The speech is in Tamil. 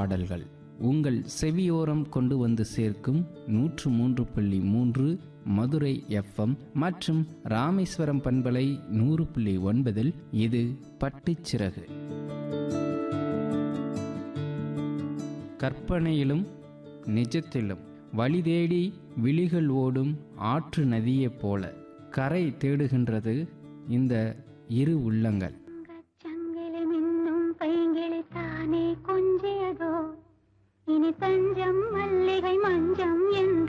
பாடல்கள் உங்கள் செவியோரம் கொண்டு வந்து சேர்க்கும் நூற்று மூன்று புள்ளி மூன்று மதுரை எஃப்எம் மற்றும் ராமேஸ்வரம் பண்பலை நூறு புள்ளி ஒன்பதில் இது பட்டுச்சிறகு கற்பனையிலும் நிஜத்திலும் வழி தேடி விழிகள் ஓடும் ஆற்று நதியைப் போல கரை தேடுகின்றது இந்த இரு உள்ளங்கள்